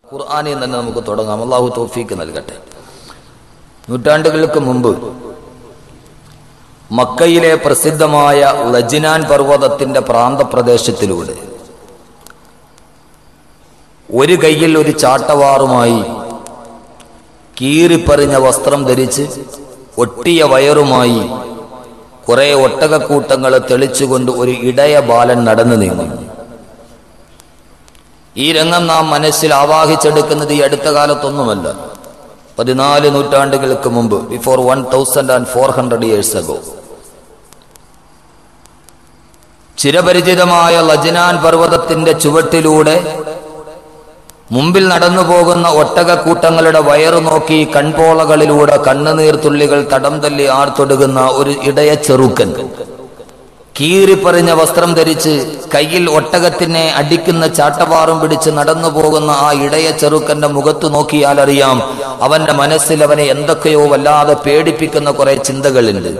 ഖുർആാനിൽ തന്നെ നമുക്ക് തുടങ്ങാം അള്ളാഹു തോഫീക്ക് നൽകട്ടെ നൂറ്റാണ്ടുകൾക്ക് മുമ്പ് മക്കയിലെ പ്രസിദ്ധമായ ലജ്നാൻ പർവ്വതത്തിന്റെ പ്രാന്തപ്രദേശത്തിലൂടെ ഒരു കയ്യിൽ ഒരു ചാട്ടവാറുമായി കീറിപ്പറിഞ്ഞ വസ്ത്രം ധരിച്ച് ഒട്ടിയ വയറുമായി കുറെ ഒട്ടകക്കൂട്ടങ്ങൾ തെളിച്ചുകൊണ്ട് ഒരു ഇടയ ബാലൻ നടന്നു നീങ്ങുന്നു ഈ രംഗം നാം മനസ്സിൽ ആവാഹിച്ചെടുക്കുന്നത് ഈ അടുത്ത കാലത്തൊന്നുമല്ല പതിനാല് നൂറ്റാണ്ടുകൾക്ക് മുമ്പ് before one thousand and four hundred years ago ചിരപരിചിതമായ ലജ്നാൻ പർവ്വതത്തിന്റെ ചുവട്ടിലൂടെ മുമ്പിൽ നടന്നു പോകുന്ന ഒട്ടകക്കൂട്ടങ്ങളുടെ വയറു നോക്കി കൺപോളകളിലൂടെ കണ്ണുനീർ തുള്ളികൾ തടം തല്ലി ആർത്തൊടുകുന്ന ഒരു ഇടയ ചെറുക്കൻ കീറിപ്പറിഞ്ഞ വസ്ത്രം ധരിച്ച് കയ്യിൽ ഒട്ടകത്തിനെ അടിക്കുന്ന ചാട്ടവാറും പിടിച്ച് നടന്നു പോകുന്ന ആ ഇടയ ചെറുക്കന്റെ മുഖത്ത് നോക്കിയാൽ അറിയാം അവന്റെ മനസ്സിൽ അവനെ എന്തൊക്കെയോ വല്ലാതെ പേടിപ്പിക്കുന്ന കുറെ ചിന്തകളുണ്ട്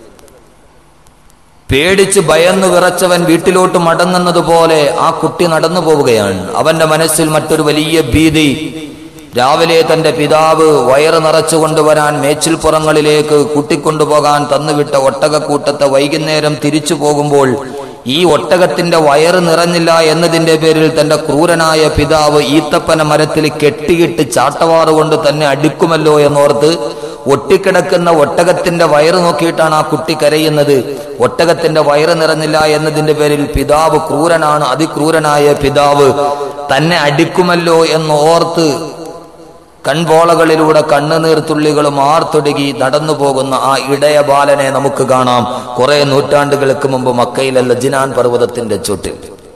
പേടിച്ച് ഭയന്നു വിറച്ചവൻ വീട്ടിലോട്ട് മടങ്ങുന്നത് പോലെ ആ കുട്ടി നടന്നു പോവുകയാണ് അവന്റെ മനസ്സിൽ മറ്റൊരു വലിയ ഭീതി രാവിലെ തന്റെ പിതാവ് വയറ് നിറച്ചു കൊണ്ടുവരാൻ മേച്ചിൽപ്പുറങ്ങളിലേക്ക് കൂട്ടിക്കൊണ്ടുപോകാൻ തന്നുവിട്ട ഒട്ടകക്കൂട്ടത്തെ വൈകുന്നേരം തിരിച്ചു പോകുമ്പോൾ ഈ ഒട്ടകത്തിന്റെ വയറ് നിറഞ്ഞില്ല എന്നതിന്റെ പേരിൽ തന്റെ ക്രൂരനായ പിതാവ് ഈത്തപ്പന മരത്തിൽ കെട്ടിയിട്ട് ചാട്ടവാറ് കൊണ്ട് തന്നെ അടിക്കുമല്ലോ എന്നോർത്ത് ഒട്ടിക്കിടക്കുന്ന ഒട്ടകത്തിന്റെ വയറ് നോക്കിയിട്ടാണ് ആ കുട്ടി കരയുന്നത് ഒട്ടകത്തിന്റെ വയറ് നിറഞ്ഞില്ല എന്നതിന്റെ പേരിൽ പിതാവ് ക്രൂരനാണ് അതിക്രൂരനായ പിതാവ് തന്നെ അടിക്കുമല്ലോ എന്നോർത്ത് കൺപോളകളിലൂടെ കണ്ണുനീർ തുള്ളികളും ആർത്തൊടുകി നടന്നു പോകുന്ന ആ ഇടയ ബാലനെ നമുക്ക് കാണാം കുറെ നൂറ്റാണ്ടുകൾക്ക് മുമ്പ് മക്കയിലെ ലജ്നാൻ പർവ്വതത്തിന്റെ ചുട്ടിൽ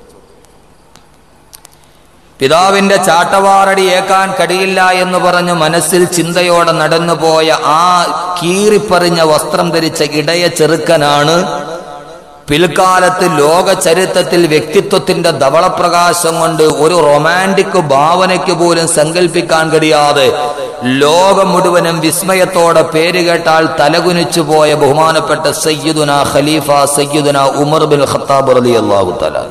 പിതാവിന്റെ ചാട്ടവാറടി ഏക്കാൻ കഴിയില്ല എന്ന് പറഞ്ഞു മനസ്സിൽ ചിന്തയോടെ നടന്നുപോയ ആ കീറിപ്പറിഞ്ഞ വസ്ത്രം ധരിച്ച ഇടയ ചെറുക്കനാണ് പിൽക്കാലത്ത് ലോക ചരിത്രത്തിൽ വ്യക്തിത്വത്തിന്റെ ധവളപ്രകാശം കൊണ്ട് ഒരു റൊമാൻറ്റിക് ഭാവനയ്ക്ക് പോലും സങ്കല്പിക്കാൻ കഴിയാതെ ലോകം മുഴുവനും വിസ്മയത്തോടെ പേര് കേട്ടാൽ തലകുനിച്ചു പോയ ബഹുമാനപ്പെട്ട സയ്യിദുന ഖലീഫ സയ്യിദുന ഉമർ ബിൻ ഖത്താബ് റളിയല്ലാഹു തആല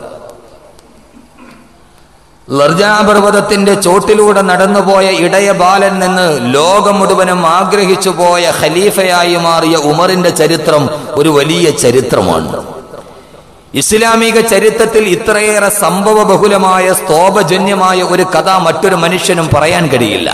ലർജാപർവ്വതത്തിന്റെ ചോട്ടിലൂടെ നടന്നുപോയ ഇടയ ബാലൻ നിന്ന് ലോകം മുഴുവനും ആഗ്രഹിച്ചു പോയ ഖലീഫയായി മാറിയ ഉമറിന്റെ ചരിത്രം ഒരു വലിയ ചരിത്രമാണ് ഇസ്ലാമിക ചരിത്രത്തിൽ ഇത്രയേറെ സംഭവ ബഹുലമായ സ്തോഭജന്യമായ ഒരു കഥ മറ്റൊരു മനുഷ്യനും പറയാൻ കഴിയില്ല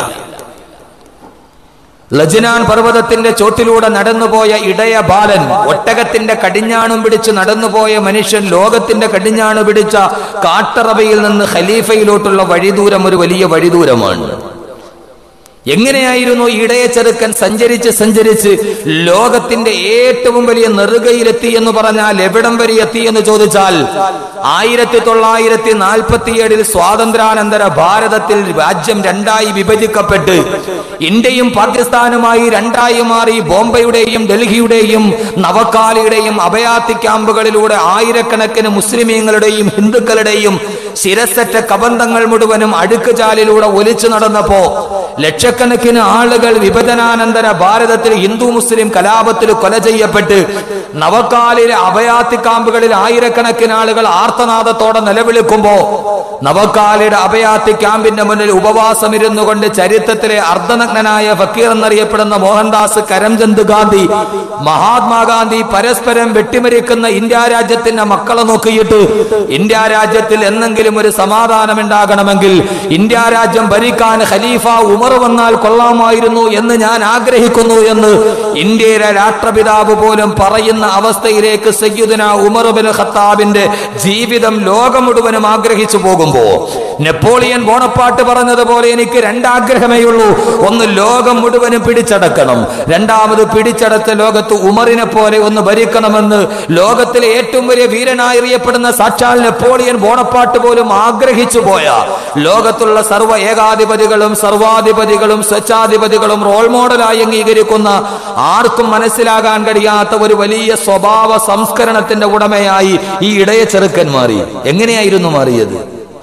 ലജ്നാൻ പർവ്വതത്തിന്റെ ചോട്ടിലൂടെ നടന്നുപോയ ഇടയ ബാലൻ ഒട്ടകത്തിന്റെ കടിഞ്ഞാണും പിടിച്ച് നടന്നുപോയ മനുഷ്യൻ ലോകത്തിന്റെ കടിഞ്ഞാണ് പിടിച്ച കാട്ടറബയിൽ നിന്ന് ഖലീഫയിലോട്ടുള്ള വഴിദൂരം ഒരു വലിയ വഴിദൂരമാണ് എങ്ങനെയായിരുന്നു ഇടയ ചെറുക്കൻ സഞ്ചരിച്ച് സഞ്ചരിച്ച് ലോകത്തിന്റെ ഏറ്റവും വലിയ നെറുകയിലെത്തി എന്ന് പറഞ്ഞാൽ എവിടം വരെ എത്തി എന്ന് ചോദിച്ചാൽ ആയിരത്തി തൊള്ളായിരത്തി നാൽപ്പത്തിയേഴിൽ സ്വാതന്ത്ര്യാനന്തര ഭാരതത്തിൽ രാജ്യം രണ്ടായി വിഭജിക്കപ്പെട്ട് ഇന്ത്യയും പാകിസ്ഥാനുമായി രണ്ടായി മാറി ബോംബെയുടെയും ഡൽഹിയുടെയും നവക്കാലിയുടെയും അഭയാർത്ഥി ക്യാമ്പുകളിലൂടെ ആയിരക്കണക്കിന് മുസ്ലിമീങ്ങളുടെയും ഹിന്ദുക്കളുടെയും ശിരസറ്റ കബന്ധങ്ങൾ മുഴുവനും അഴുക്കുചാലിലൂടെ ഒലിച്ചു നടന്നപ്പോ ലക്ഷക്കണക്കിന് ആളുകൾ വിഭജനാനന്തര ഭാരതത്തിൽ ഹിന്ദു മുസ്ലിം കലാപത്തിൽ കൊല ചെയ്യപ്പെട്ട് നവക്കാലിലെ അഭയാർത്ഥി ക്യാമ്പുകളിൽ ആയിരക്കണക്കിന് ആളുകൾ ആർത്തനാദത്തോടെ നിലവിളിക്കുമ്പോ നവക്കാലിയുടെ അഭയാർത്ഥി ക്യാമ്പിന്റെ മുന്നിൽ ഉപവാസം ഇരുന്നു കൊണ്ട് ചരിത്രത്തിലെ അർദ്ധനഗ്നനായ ഫക്കീർ എന്നറിയപ്പെടുന്ന മോഹൻദാസ് കരംചന്ദ് ഗാന്ധി മഹാത്മാഗാന്ധി പരസ്പരം വെട്ടിമരിക്കുന്ന ഇന്ത്യ രാജ്യത്തിന്റെ മക്കളെ നോക്കിയിട്ട് ഇന്ത്യ രാജ്യത്തിൽ എന്നെങ്കിലും ഒരു സമാധാനം ഉണ്ടാകണമെങ്കിൽ ഇന്ത്യ രാജ്യം ഭരിക്കാൻ ഖലീഫ ഉമർ വന്നാൽ കൊള്ളാമായിരുന്നു എന്ന് ഞാൻ ആഗ്രഹിക്കുന്നു എന്ന് ഇന്ത്യയിലെ രാഷ്ട്രപിതാവ് പോലും പറയുന്ന അവസ്ഥയിലേക്ക് സയ്യിദുന ഉമർ ബിൻ ഖത്താബിന്റെ ജീവിതം ലോകം മുഴുവനും ആഗ്രഹിച്ചു പോകുമ്പോ നെപ്പോളിയൻ ബോണപ്പാട്ട് പറഞ്ഞതുപോലെ എനിക്ക് രണ്ടാഗ്രഹമേ ഉള്ളൂ ഒന്ന് ലോകം മുഴുവനും പിടിച്ചടക്കണം രണ്ടാമത് പിടിച്ചടച്ച ലോകത്ത് ഉമറിനെ പോലെ ഒന്ന് ഭരിക്കണമെന്ന് ലോകത്തിലെ ഏറ്റവും വലിയ വീരനായി അറിയപ്പെടുന്ന സാക്ഷാൽ നെപ്പോളിയൻ ബോണപ്പാട്ട് പോലും ആഗ്രഹിച്ചു പോയ ലോകത്തുള്ള സർവ്വ ഏകാധിപതികളും സർവാധിപതികളും സ്വച്ഛാധിപതികളും റോൾ മോഡലായി അംഗീകരിക്കുന്ന ആർക്കും മനസ്സിലാകാൻ കഴിയാത്ത ഒരു വലിയ സ്വഭാവ സംസ്കരണത്തിന്റെ ഉടമയായി ഈ ഇടയ ചെറുക്കൻ മാറി എങ്ങനെയായിരുന്നു മാറിയത്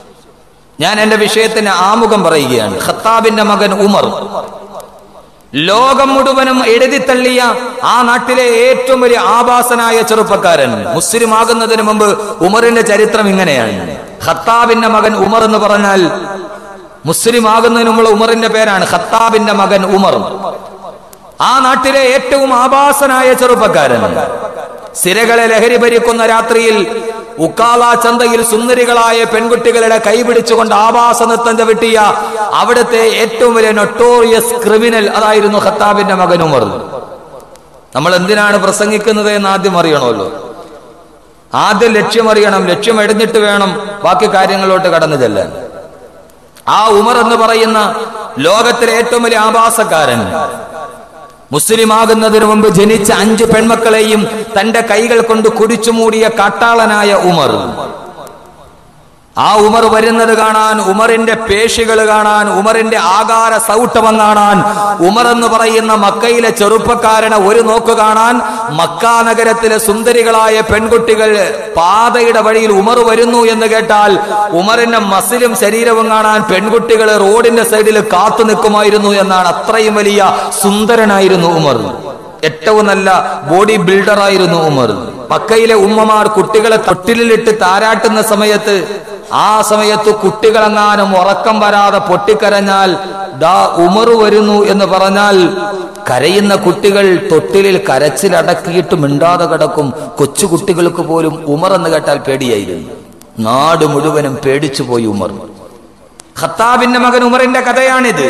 ഞാൻ എന്റെ വിഷയത്തിന് ആമുഖം പറയുകയാണ് ഖത്താബിന്റെ മകൻ ഉമർ ലോകം മുഴുവനും എഴുതിത്തള്ളിയ ആ നാട്ടിലെ ഏറ്റവും വലിയ ആഭാസനായ ചെറുപ്പക്കാരൻ മുസ്ലിം ആകുന്നതിന് മുമ്പ് ഉമറിന്റെ ചരിത്രം ഇങ്ങനെയാണ് ഖത്താബിന്റെ മകൻ ഉമർ എന്ന് പറഞ്ഞാൽ മുസ്ലിം ആകുന്നതിന് മുമ്പുള്ള ഉമറിന്റെ പേരാണ് ഖത്താബിന്റെ മകൻ ഉമർ ആ നാട്ടിലെ ഏറ്റവും ആഭാസനായ ചെറുപ്പക്കാരൻ സിരകളെ ലഹരി ഭരിക്കുന്ന രാത്രിയിൽ ഉക്കാല ചന്തയിൽ സുന്ദരികളായ പെൺകുട്ടികളുടെ കൈപിടിച്ചുകൊണ്ട് ആഭാസ നൃത്തം ചവിട്ടിയ അവിടുത്തെ ഏറ്റവും വലിയ നൊട്ടോറിയസ് ക്രിമിനൽ അതായിരുന്നു ഖത്താബിന്റെ മകൻ ഉമർ നമ്മൾ എന്തിനാണ് പ്രസംഗിക്കുന്നത് എന്ന് ആദ്യം അറിയണമല്ലോ ആദ്യം ലക്ഷ്യമറിയണം ലക്ഷ്യം എടിഞ്ഞിട്ട് വേണം ബാക്കി കാര്യങ്ങളിലോട്ട് കടന്നു ചെല്ലാൻ ആ ഉമർ എന്ന് പറയുന്ന ലോകത്തിലെ ഏറ്റവും വലിയ ആഭാസക്കാരൻ മുസ്ലിം ആകുന്നതിനു മുമ്പ് ജനിച്ച അഞ്ച് പെൺമക്കളെയും തന്റെ കൈകൾ കൊണ്ട് കുടിച്ചു മൂടിയ കാട്ടാളനായ ഉമർ ആ ഉമർ വരുന്നത് കാണാൻ ഉമറിന്റെ പേശികൾ കാണാൻ ഉമറിന്റെ ആകാര സൗട്ടവം കാണാൻ ഉമർ എന്ന് പറയുന്ന മക്കയിലെ ചെറുപ്പക്കാരനെ ഒരു നോക്ക് കാണാൻ മക്ക നഗരത്തിലെ സുന്ദരികളായ പെൺകുട്ടികൾ പാതയുടെ വഴിയിൽ ഉമർ വരുന്നു എന്ന് കേട്ടാൽ ഉമറിന്റെ മസിലും ശരീരവും കാണാൻ പെൺകുട്ടികൾ റോഡിന്റെ സൈഡിൽ കാത്തു നിൽക്കുമായിരുന്നു എന്നാണ് അത്രയും വലിയ സുന്ദരനായിരുന്നു ഉമർ ഏറ്റവും നല്ല ബോഡി ബിൽഡർ ആയിരുന്നു ഉമർ മക്കയിലെ ഉമ്മമാർ കുട്ടികളെ തൊട്ടിലിട്ട് താരാട്ടുന്ന സമയത്ത് ആ സമയത്ത് കുട്ടികളെങ്ങാനും ഉറക്കം വരാതെ പൊട്ടിക്കരഞ്ഞാൽ ദാ ഉമർ വരുന്നു എന്ന് പറഞ്ഞാൽ കരയുന്ന കുട്ടികൾ തൊട്ടിലിൽ കരച്ചിലടക്കിയിട്ട് മിണ്ടാതെ കിടക്കും കൊച്ചു കുട്ടികൾക്ക് പോലും ഉമർ എന്ന് കേട്ടാൽ പേടിയായിരുന്നു നാട് മുഴുവനും പേടിച്ചു പോയി ഉമർ ഖത്താബിന്റെ മകൻ ഉമറിന്റെ കഥയാണിത്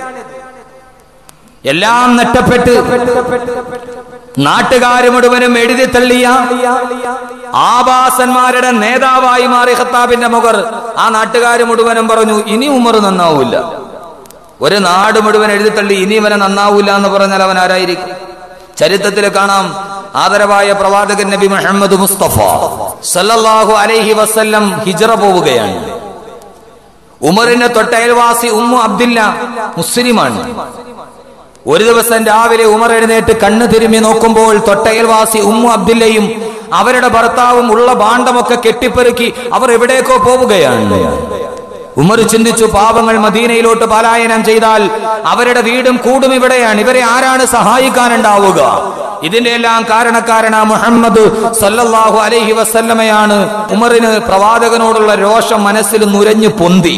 എല്ലാം നഷ്ടപ്പെട്ട് നാട്ടുകാർ മുഴുവനും എഴുതി തള്ളിയ ആഭാസന്മാരുടെ നേതാവായി മാറി ഖത്താബിന്റെ മുഖർ ആ നാട്ടുകാർ മുഴുവനും പറഞ്ഞു ഇനി ഉമർ നന്നാവൂല ഒരു നാട് മുഴുവൻ എഴുതി തള്ളി ഇനി ഇവനെ നന്നാവൂല എന്ന് പറഞ്ഞാൽ അവൻ ആരായിരിക്കും ചരിത്രത്തിൽ കാണാം ആദരവായ പ്രവാചകൻ നബി മുഹമ്മദ് മുസ്തഫ സല്ലല്ലാഹു അലൈഹി വസല്ലം ഹിജറ പോവുകയാണ് ഉമറിന്റെ തൊട്ടയൽവാസി ഉമ്മു അബ്ദില്ല മുസ്ലിമാണ് ഒരു ദിവസം രാവിലെ ഉമർ എഴുന്നേറ്റ് കണ്ണു തിരുമ്മി നോക്കുമ്പോൾ തൊട്ടയൽവാസി ഉമ്മു അബ്ദുല്ലയും അവരുടെ ഭർത്താവും ഉള്ള ഭാണ്ഡമൊക്കെ കെട്ടിപ്പെറുക്കി അവർ എവിടേക്കോ പോവുകയാണ് ഉമർ ചിന്തിച്ചു പാവങ്ങൾ മദീനയിലോട്ട് പലായനം ചെയ്താൽ അവരുടെ വീടും കൂടും ഇവിടെയാണ് ഇവരെ ആരാണ് സഹായിക്കാനുണ്ടാവുക ഇതിന്റെ എല്ലാം കാരണക്കാരന മുഹമ്മദ് സല്ലല്ലാഹു അലൈഹി വസല്ലമയാണ് ഉമറിന് പ്രവാചകനോടുള്ള രോഷം മനസ്സിൽ നുരഞ്ഞു പൊന്തി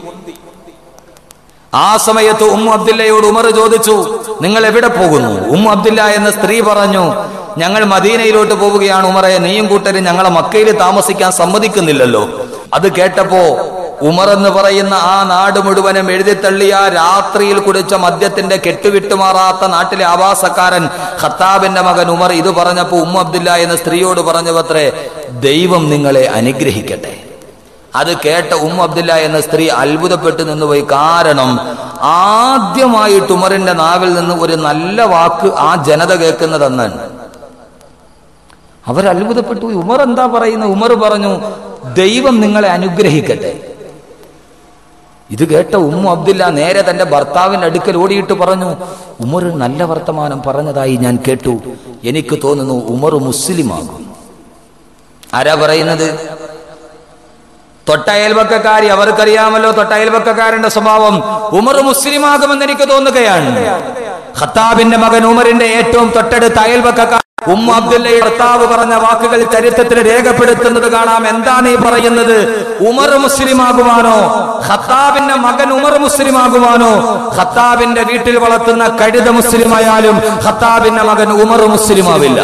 ആ സമയത്ത് ഉമ്മു അബ്ദുല്ലയോട് ഉമർ ചോദിച്ചു നിങ്ങൾ എവിടെ പോകുന്നു ഉമ്മു അബ്ദുല്ല എന്ന സ്ത്രീ പറഞ്ഞു ഞങ്ങൾ മദീനയിലോട്ട് പോവുകയാണ് ഉമറെ നീയും കൂട്ടരും ഞങ്ങളെ മക്കയിൽ താമസിക്കാൻ സമ്മതിക്കുന്നില്ലല്ലോ അത് കേട്ടപ്പോ ഉമർ എന്ന് പറയുന്ന ആ നാട് മുഴുവനും എഴുതിത്തള്ളിയ രാത്രിയിൽ കുടിച്ച മദ്യത്തിന്റെ കെട്ടുവിട്ടുമാറാത്ത നാട്ടിലെ ആവാസക്കാരൻ ഖത്താബിന്റെ മകൻ ഉമർ ഇത് പറഞ്ഞപ്പോ ഉമ്മ അബ്ദുല്ല എന്ന സ്ത്രീയോട് പറഞ്ഞവത്രേ ദൈവം നിങ്ങളെ അനുഗ്രഹിക്കട്ടെ അത് കേട്ട ഉമ്മ അബ്ദുല്ല എന്ന സ്ത്രീ അത്ഭുതപ്പെട്ടു നിന്നുപോയി കാരണം ആദ്യമായിട്ട് ഉമറിന്റെ നാവിൽ നിന്ന് ഒരു നല്ല വാക്ക് ആ ജനത കേൾക്കുന്നതെന്നാണ് അവർ അത്ഭുതപ്പെട്ടു ഉമർ എന്താ പറയുന്നത് ഉമർ പറഞ്ഞു ദൈവം നിങ്ങളെ അനുഗ്രഹിക്കട്ടെ ഇത് കേട്ട ഉമ്മ അബ്ദുല്ല നേരെ തന്റെ ഭർത്താവിന്റെ അടുക്കൽ ഓടിയിട്ട് പറഞ്ഞു ഉമർ നല്ല വർത്തമാനം പറഞ്ഞതായി ഞാൻ കേട്ടു എനിക്ക് തോന്നുന്നു ഉമർ മുസ്ലിമാകും ആരാ പറയുന്നത് തൊട്ടയൽവക്കക്കാരി അവർക്കറിയാമല്ലോ തൊട്ടയൽവക്കക്കാരന്റെ സ്വഭാവം ഉമർ മുസ്ലിമാകുമെന്ന് എനിക്ക് തോന്നുകയാണ് ഖത്താബിന്റെ മകൻ ഉമറിന്റെ ഏറ്റവും തൊട്ടടുത്ത അയൽവക്കക്കാർ ഉമ്മ അബ്ദുല്ലയുടെ ഭർത്താവ് പറഞ്ഞ വാക്കുകൾ ചരിത്രത്തിൽ രേഖപ്പെടുത്തുന്നത് കാണാം എന്താണ് ഈ പറയുന്നത് ഉമർ മുസ്ലിമാകുവാനോ ഖത്താബിന്റെ മകൻ ഉമർ മുസ്ലിമാകുവാനോ ഖത്താബിന്റെ വീട്ടിൽ വളർത്തുന്ന കഴുത മുസ്ലിമായാലും ഖത്താബിന്റെ മകൻ ഉമർ മുസ്ലിമാവില്ല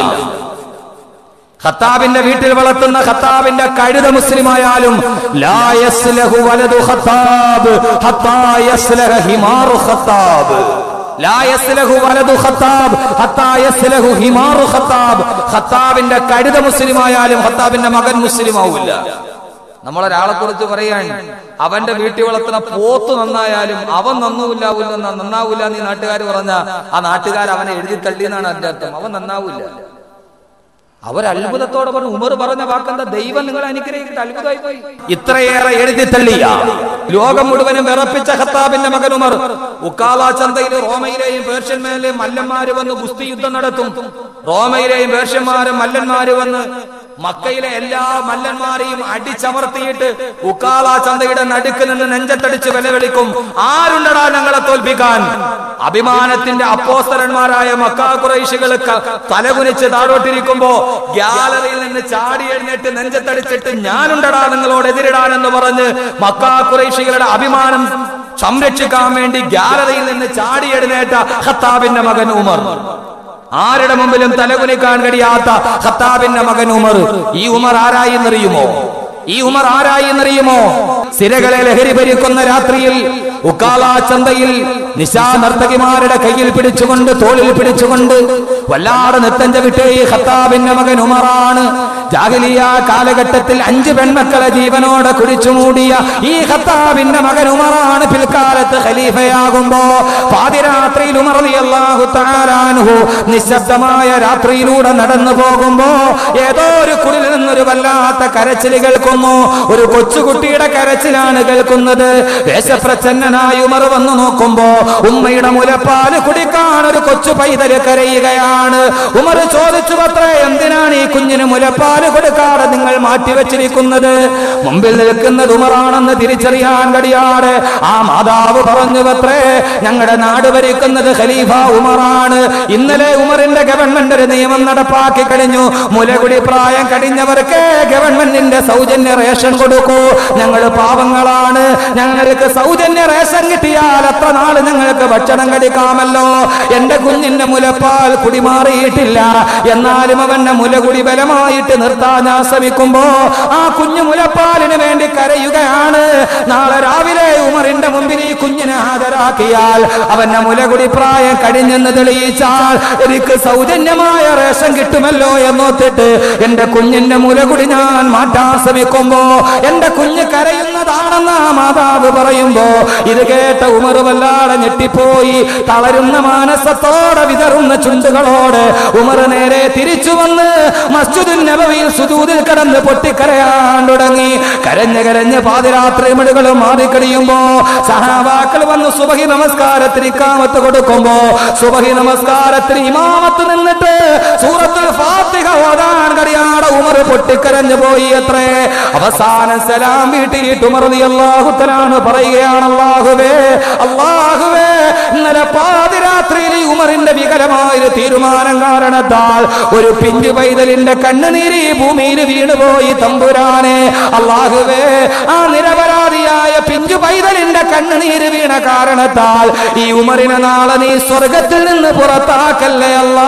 ഖത്താബിന്റെ വീട്ടിൽ വളർത്തുന്ന ഖത്താബിന്റെ കഴുത മുസ്ലിമായാലും ലാ യസ്ലഹു വലതു ഖത്താബ് ഹത്താ യസ്ലഹ ഹിമാറു ഖത്താബ് ലാ യസ്ലഹു വലതു ഖത്താബ് ഹത്താ യസ്ലഹു ഹിമാറു ഖത്താബ് ഖത്താബിന്റെ കഴുത മുസ്ലിമായാലും ഖത്താബിന്റെ മകൻ മുസ്ലിമാവില്ല നമ്മളൊരാളെ കുറിച്ച് പറയാൻ അവന്റെ വീട്ടിൽ വളർത്തുന്ന പോത്ത് നന്നായാലും അവൻ നന്നൂല്ല നന്നാവൂല നീ നാട്ടുകാർ പറഞ്ഞ ആ നാട്ടുകാർ അവനെ എഴുതി തള്ളി എന്നാണ് അതിന്റെ അർത്ഥം അവൻ നന്നാവൂല അവർ അത്ഭുതത്തോടെ പറഞ്ഞു ഉമർ പറഞ്ഞ വാക്കെന്താ ദൈവം നിങ്ങളെ അനുഗ്രഹിക്കട്ടെ അത്ഭുതമായി പോയി ഇത്രയേറെ എഴുതി തള്ളിയ ലോകം മുഴുവനും വിറപ്പിച്ച ഖത്താബിന്റെ മകൻ ഉമർ ഉക്കാല ചന്തയിൽ റോമയിലെയും പേർഷ്യന്മാരിലെയും മല്ലന്മാര് വന്ന് ഗുസ്തി യുദ്ധം നടത്തും റോമയിലെയും പേർഷ്യന്മാരും മല്ലന്മാര് വന്ന് മക്കയിലെ എല്ലാ മല്ലന്മാരെയും അടിച്ചമർത്തിയിട്ട് ഉക്കാല ചന്തയുടെ നടുക്ക് നിന്ന് നെഞ്ചത്തടിച്ച് വിലവിളിക്കും ആരുണ്ടടാ ഞങ്ങളെ തോൽപ്പിക്കാൻ അഭിമാനത്തിന്റെ അപ്പോസ്തരന്മാരായ മക്കാ കുറൈശികൾ തലകുനിച്ച് താഴോട്ടിരിക്കുമ്പോ ഗ്യാലറിയിൽ നിന്ന് ചാടി എഴുന്നേറ്റ് നെഞ്ചത്തടിച്ചിട്ട് ഞാനുണ്ടടാ നിങ്ങളോട് എതിരിടാൻ എന്ന് പറഞ്ഞ് മക്കാ കുറൈശികളുടെ അഭിമാനം സംരക്ഷിക്കാൻ വേണ്ടി ഗ്യാലറിയിൽ നിന്ന് ചാടി എഴുന്നേറ്റ ഖത്താബിന്റെ മകൻ ഉമർ ആരുടെ മുമ്പിലും തലകുനിക്കാൻ കഴിയാത്ത ഖത്താബിന്റെ മകൻ ഉമർ ഈ ഉമർ ആരായി എന്നറിയുമോ ഈ ഉമർ ആരായി എന്നറിയുമോ സിരകളെ ലഹരി ഭരിക്കുന്ന രാത്രിയിൽ ഉക്കാല ചന്തയിൽ നിശാ നർത്തകിമാരുടെ കയ്യിൽ പിടിച്ചുകൊണ്ട് തോളിൽ പിടിച്ചുകൊണ്ട് വല്ലാതെ നൃത്തം ചവിട്ടേ ഈ ഖത്താബിന്റെ മകൻ ഉമറാണ് ജാഗലിയ കാലഘട്ടത്തിൽ അഞ്ച് പെൺമക്കളെ ജീവനോടെ കുടിച്ചു മൂടിയ ഈ ഖത്താബിന്റെ മകൻ ഉമറാണ് പിൽക്കാലത്ത് ഖലീഫയാകുമ്പോ പാതിരാത്രിയിൽ ഉമർ അള്ളാഹു താരാനുഹു നിശബ്ദമായ രാത്രിയിലൂടെ നടന്നു പോകുമ്പോ ഏതോ ഒരു കുടിൽ നിന്നൊരു വല്ലാത്ത കരച്ചിൽ കേൾക്കുന്നു ഒരു കൊച്ചുകുട്ടിയുടെ കരച്ചിലാണ് കേൾക്കുന്നത് വേഷപ്രച്ഛന്നനായി ഉമർ വന്നു നോക്കുമ്പോ ഉമ്മയുടെ മുലപ്പാല് കുടിക്കാൻ ഒരു കൊച്ചു പൈതല് കരയുകയാണ് ഉമർ ചോദിച്ചു പത്രേ എന്തിനാണ് ഈ കുഞ്ഞിന് മുലപ്പാല് കൊടുക്കാതെ നിങ്ങൾ മാറ്റിവെച്ചിരിക്കുന്നത് മുമ്പിൽ നിൽക്കുന്നത് ഉമറാണെന്ന് തിരിച്ചറിയാൻ കഴിയാതെ ആ മാതാവ് പറഞ്ഞു പത്രേ ഞങ്ങളുടെ നാട് ഭരിക്കുന്നത് ഖലീഫ ഉമറാണ് ഇന്നലെ ഉമറിന്റെ ഗവൺമെന്റ് ഒരു നിയമം നടപ്പാക്കി കഴിഞ്ഞു മുലകുടി പ്രായം കഴിഞ്ഞവർക്ക് ഗവൺമെന്റിന്റെ സൗജന്യ റേഷൻ കൊടുക്കൂ ഞങ്ങൾ പാവങ്ങളാണ് ഞങ്ങൾക്ക് സൗജന്യ റേഷൻ കിട്ടിയാൽ അത്ര നാള് ഞങ്ങൾക്ക് ഭക്ഷണം കഴിക്കാമല്ലോ എന്റെ കുഞ്ഞിന്റെ മുലപ്പാൽ കുടിമാറിയിട്ടില്ല എന്നാലും അവന്റെ മുലകുടി ബലമായിട്ട് നിർത്താൻ ഞാൻ ശ്രമിക്കുമ്പോ ആ കുഞ്ഞു മുലപ്പാലിന് വേണ്ടി കരയുകയാണ് നാളെ രാവിലെ ഉമറിന്റെ മുമ്പിൽ ഈ കുഞ്ഞിനെ ഹാജരാക്കിയാൽ അവന്റെ മുലകുടി പ്രായം കഴിഞ്ഞെന്ന് തെളിയിച്ചാൽ എനിക്ക് സൗജന്യമായ റേഷൻ കിട്ടുമല്ലോ എന്നോത്തിട്ട് എന്റെ കുഞ്ഞിന്റെ മുലകുടി ഞാൻ മാറ്റാൻ ശ്രമിക്കുമ്പോ എന്റെ കുഞ്ഞ് കരയുന്നതാണെന്ന് ആ മാതാവ് പറയുമ്പോ ഇത് കേട്ട ഉമർ വല്ലാതെ ഞെട്ടിപ്പോയി തളരുന്ന മാനസത്തോടെ വിതറുന്ന ചുണ്ടുകളോട് ഉമർ നേരെ തിരിച്ചു വന്ന് മസ്ജിദുൻ നബവിയിൽ സുദൂതിൽ കടന്ന് പൊട്ടിക്കരയാൻ തുടങ്ങി കരഞ്ഞ് കരഞ്ഞ് പാതിരാത്രി മണികൾ മാറിക്കഴിയുമ്പോ സഹാബാക്കൾ വന്ന് സുബഹി നമസ്കാരത്തിന് ഇക്കാമത്ത് കൊടുക്കുമ്പോ സുബഹി നമസ്കാരത്തിന് ഇമാമത്ത് നിന്നിട്ട് സൂറത്തുൽ ഫാത്തിഹ ഓതാൻ കഴിയാതെ ഉമർ പൊട്ടിക്കരഞ്ഞു പോയി അത്രേ അവസാനം സലാം വീട്ടിയിട്ട് ഉമർ അള്ളാഹുത്തലാണ് പറയുകയാണ് അള്ളാഹുവേ അള്ളാഹുവേ ഇന്നലെ പാതിരാത്രിയിൽ ഈ ഉമറിന്റെ വികലമായൊരു തീരുമാനം കാരണത്താൽ ഒരു പിഞ്ചു പൈതലിന്റെ കണ്ണുനീര് ഈ ഭൂമിയിൽ വീണുപോയി തമ്പുരാനെ അള്ളാഹുവേ ആ നിരപരാധിയായ പിഞ്ചു പൈതലിന്റെ കണ്ണുനീര് വീണ കാരണത്താൽ ഈ ഉമറിനെ നാളെ നീ സ്വർഗത്തിൽ നിന്ന് പുറത്താക്കല്ലേ അല്ലാ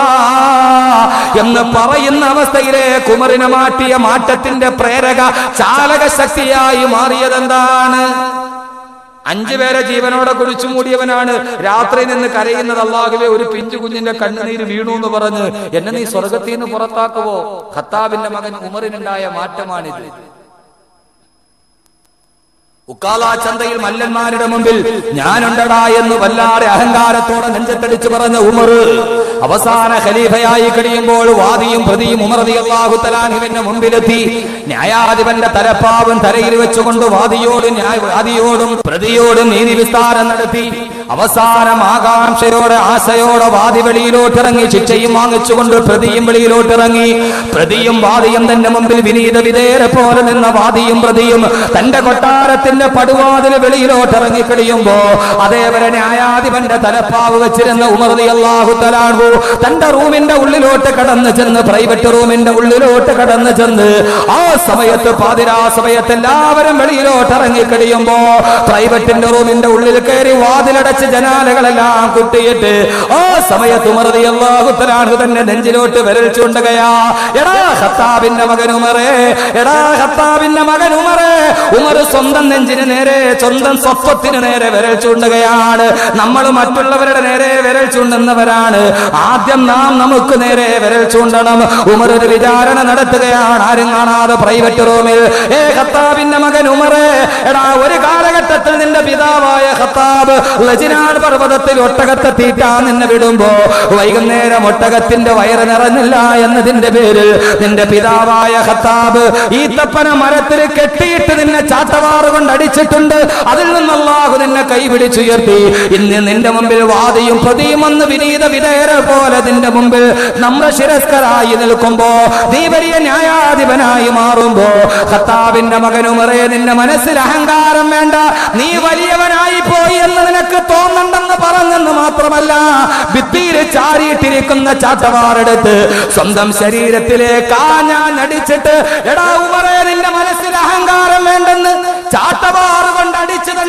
എന്ന് പറയുന്ന അവസ്ഥയിലേക്ക് ഉമറിനെ മാറ്റിയ മാറ്റത്തിന്റെ പ്രേരക ചാലക ശക്തിയായി മാറിയതെന്താണ് അഞ്ചു പേരെ ജീവനോടെ കുഴിച്ചു മൂടിയവനാണ് രാത്രി നിന്ന് കരയുന്നത് അള്ളാഹുവെ ഒരു പിഞ്ചു കുഞ്ഞിന്റെ കണ്ണുനീര് വീണു എന്ന് പറഞ്ഞ് എന്നെ നീ സ്വർഗത്തിൽ നിന്ന് പുറത്താക്കുവോ ഖത്താബിന്റെ മകൻ ഉമറിനുണ്ടായ മാറ്റമാണിത് ഉക്കാല ചന്തയിൽ മല്ലന്മാരുടെ മുമ്പിൽ ഞാനുണ്ടടാ എന്ന് വല്ലാതെ അഹങ്കാരത്തോടെ നെഞ്ചത്തടിച്ചു പറഞ്ഞ ഉമർ അവസാന ഖലീഫയായി കഴിയുമ്പോൾ വാദിയും പ്രതിയും ഉമർതി അള്ളാഹു തലാനുവിന്റെ മുമ്പിലെത്തി ന്യായാധിപന്റെ തലപ്പാവും തലയിൽ വെച്ചുകൊണ്ട് വാദിയോടും ന്യായ വാദിയോടും പ്രതിയോടും നീതി വിസ്താരം നടത്തി അവസാനം ആകാംക്ഷയോടെ ആശയോടെ വാദി വെളിയിലോട്ടിറങ്ങി ശിക്ഷയും വാങ്ങിച്ചുകൊണ്ട് പ്രതിയും വെളിയിലോട്ടിറങ്ങി പ്രതിയും വാദിയും തന്റെ മുമ്പിൽ വിനീത വിധേയരെ പോലെ നിന്ന വാദിയും പ്രതിയും തന്റെ കൊട്ടാരത്തിന്റെ പടുവാതിൽ വെളിയിലോട്ട് ഇറങ്ങിക്കഴിയുമ്പോ അതേവരെ ന്യായാധിപന്റെ തലപ്പാവ് വെച്ചിരുന്ന ഉമർദി അള്ളാഹു തലാണു തന്റെ റൂമിന്റെ ഉള്ളിലോട്ട് കടന്നു ചെന്ന് പ്രൈവറ്റ് റൂമിന്റെ ഉള്ളിലോട്ട് കടന്നു ചെന്ന് ആ സമയത്ത് പാതിരാ സമയത്ത് എല്ലാവരും വെളിയിലോട്ട് ഇറങ്ങിക്കഴിയുമ്പോ പ്രൈവറ്റിന്റെ റൂമിന്റെ ഉള്ളിൽ കയറി വാതിലടച്ച് ജനാലകളെല്ലാം കുട്ടിയിട്ട് ആ സമയത്ത് ഉമർദി അള്ളാഹു തലാണു തന്നെ നെഞ്ചിലോട്ട് വിരൽ ചൂണ്ടുകയാ എടാ ഖത്താബിന്റെ മകൻ ഉമറേ എടാ ഖത്താബിന്റെ മകൻ ഉമറേ ഉമർ സ്വന്തം നെഞ്ചിന് നേരെ സ്വന്തം സ്വത്വത്തിന് നേരെ വിരൽ ചൂണ്ടുകയാണ് നമ്മൾ മറ്റുള്ളവരുടെ നേരെ വിരൽ ചൂണ്ടുന്നവരാണ് ആദ്യം നാം നമുക്ക് നേരെ വിരൽ ചൂണ്ടണം ഉമർ ഒരു വിചാരണ നടത്തുകയാണ് ആരും കാണാതെ പ്രൈവറ്റ് റൂമിൽ ഏ ഖത്താബിന്റെ മകൻ ഉമറേ എടാ ഒരു കാലഘട്ടത്തിൽ നിന്റെ പിതാവായ ഖത്താബ് ലജിനാൻ പർവ്വതത്തിൽ ഒട്ടകത്തെ തീറ്റാൻ നിന്നെ വിടുമ്പോ വൈകുന്നേരം ഒട്ടകത്തിന്റെ വയറ് നിറഞ്ഞില്ല എന്നതിന്റെ പേരിൽ നിന്റെ പിതാവായ ഖത്താബ് ഈത്തപ്പന മരത്തിൽ കെട്ടിയിട്ട് നിന്നെ ചാട്ടവാറ് കൊണ്ട് അടിച്ചിട്ടുണ്ട് അതിൽ നിന്ന് അള്ളാഹു നിന്നെ കൈപിടിച്ചുയർത്തി ഇന്ന് നിന്റെ മുമ്പിൽ വാദിയും പ്രതിയും വന്ന് വിനീത വിധേയരെ പോലെ നിന്റെ മുമ്പിൽ നമ്മൾ ശിരസ്കരായി നിൽക്കുമ്പോ നീ വലിയ ന്യായാധിപനായി മാറുമ്പോ ഖത്താബിന്റെ മകനുമറേ നിന്റെ മനസ്സിൽ അഹങ്കാരം വേണ്ട നീ വലിയവനായി പോയി എന്ന് നിനക്ക് തോന്നണ്ടെന്ന് പറഞ്ഞെന്ന് മാത്രമല്ല ഭിത്തിയിൽ ചാരിയിട്ടിരിക്കുന്ന ചാട്ടവാറെടുത്ത് സ്വന്തം ശരീരത്തിലെ കാഞ്ഞാൻ അടിച്ചിട്ട് എടാ ഉമറേ നിന്റെ മനസ്സിൽ അഹങ്കാരം വേണ്ടെന്ന് ചാട്ടവാറ് കൊണ്ട് അടിച്ച് തന്റെ ശരീരം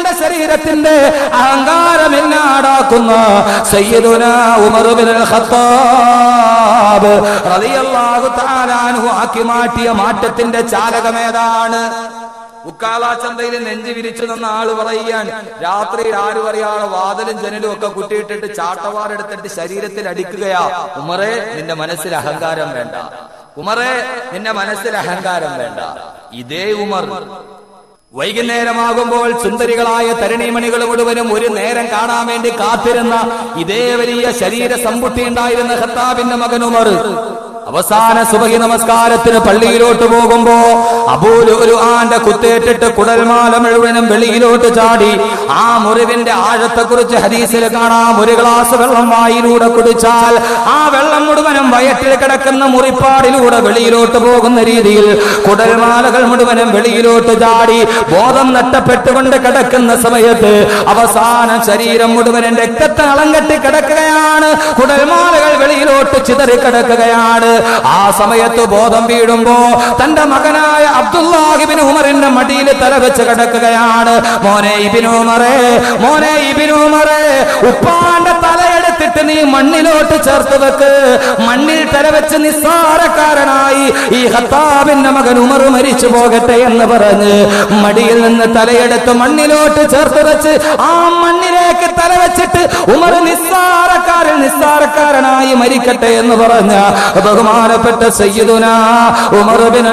ശരീരത്തിന്റെ അഹങ്കാരം ഇല്ലാടാക്കുന്ന സയ്യിദുന ഉമർ ബിൻ ഖത്താബ് റളിയല്ലാഹു തആല അൻഹു ആക്കി മാറ്റിയ മാറ്റത്തിന്റെ ചാലകമേതാണ് ഉക്കാള ചന്തയിൽ നെഞ്ചു വിരിച്ചു നിന്ന ആള് പറയുകയാണ് രാത്രിയിൽ ആര് പറയാളെ വാതിലും ജനലും ഒക്കെ കുട്ടിയിട്ടിട്ട് ചാട്ടവാറെടുത്തിട്ട് ശരീരത്തിൽ അടിക്കുകയാ ഉമറേ നിന്റെ മനസ്സിൽ അഹങ്കാരം വേണ്ട ഉമറേ നിന്റെ മനസ്സിൽ അഹങ്കാരം വേണ്ട ഇതേ ഉമർ വൈകുന്നേരമാകുമ്പോൾ സുന്ദരികളായ തരുണിമണികൾ മുഴുവനും ഒരു നേരം കാണാൻ വേണ്ടി കാത്തിരുന്ന ഇതേ വലിയ ശരീര സമ്പുട്ടി ഉണ്ടായിരുന്ന ഖത്താബിന്റെ മകൻ ഉമർ അവസാന സുബഹി നമസ്കാരത്തിന് പള്ളിയിലോട്ട് പോകുമ്പോ അബൂല് ഒരു ആന്റെ കുത്തേറ്റിട്ട് കുടൽമാല മുഴുവനും വെളിയിലോട്ട് ചാടി ആ മുറിവിന്റെ ആഴത്തെക്കുറിച്ച് ഹദീസിൽ കാണാം ഒരു ഗ്ലാസ് വെള്ളം വായിലൂടെ കുടിച്ചാൽ ആ വെള്ളം മുഴുവനും വയറ്റിൽ കിടക്കുന്ന മുറിപ്പാടിലൂടെ വെളിയിലോട്ട് പോകുന്ന രീതിയിൽ കുടൽമാലകൾ മുഴുവനും വെളിയിലോട്ട് ചാടി ബോധം നഷ്ടപ്പെട്ടുകൊണ്ട് കിടക്കുന്ന സമയത്ത് അവസാനം ശരീരം മുഴുവനും രക്തത്താളം കെട്ടി കിടക്കുകയാണ് കുടൽമാലകൾ വെളിയിലോട്ട് ചിതറി കിടക്കുകയാണ് ആ സമയത്ത് ബോധം വീഴുമ്പോ തന്റെ മകനായ അബ്ദുല്ലാഹിബിൻ ഉമറിന്റെ മടിയിൽ തലവെച്ച് കിടക്കുകയാണ് മോനെ ഇബിൻ ഉമറേ മോനെ ഇബിൻ ഉമറേ ഉപ്പാന്റെ തലയെടുത്തിട്ട് നീ മണ്ണിലോട്ട് ചേർത്ത് വെക്ക് മണ്ണിൽ തലവെച്ച് നിസ്സാരക്കാരനായി ഈ ഹത്താബിന്റെ മകൻ ഉമർ മരിച്ചു പോകട്ടെ എന്ന് പറഞ്ഞ് മടിയിൽ നിന്ന് തലയെടുത്ത് മണ്ണിലോട്ട് ചേർത്ത് വെച്ച് ആ മണ്ണിലേക്ക് തലവെച്ചിട്ട് ഉമർ നിസ്സാരക്കാരൻ നിസ്സാരക്കാരനായി മരിക്കട്ടെ എന്ന് പറഞ്ഞ ബഹുമാനപ്പെട്ട സയ്യിദുന ഉമർ ബിൻ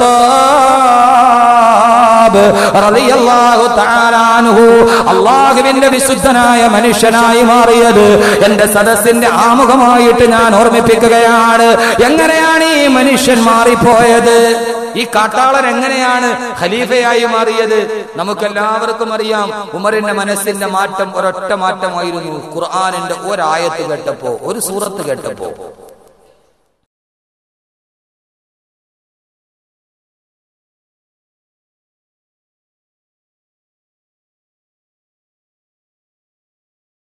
ഖത്താബ് റളിയല്ലാഹു തആല അൻഹു അല്ലാഹുവിന്റെ വിശുദ്ധനായ മനുഷ്യനായി മാറിയത് എന്റെ സദസ്സിന്റെ ആമുഖമായിട്ട് ഞാൻ ഓർമ്മിപ്പിക്കുകയാണ് എങ്ങനെയാണ് ഈ മനുഷ്യൻ മാറിപ്പോയത് ഈ കാട്ടാളൻ എങ്ങനെയാണ് ഖലീഫയായി മാറിയത് നമുക്കെല്ലാവർക്കും അറിയാം ഉമറിന്റെ മനസ്സിന്റെ മാറ്റം ഒരൊറ്റ മാറ്റമായിരുന്നു ഖുർആാനിന്റെ ഒരായത്ത് കേട്ടപ്പോ ഒരു സൂറത്ത് കേട്ടപ്പോ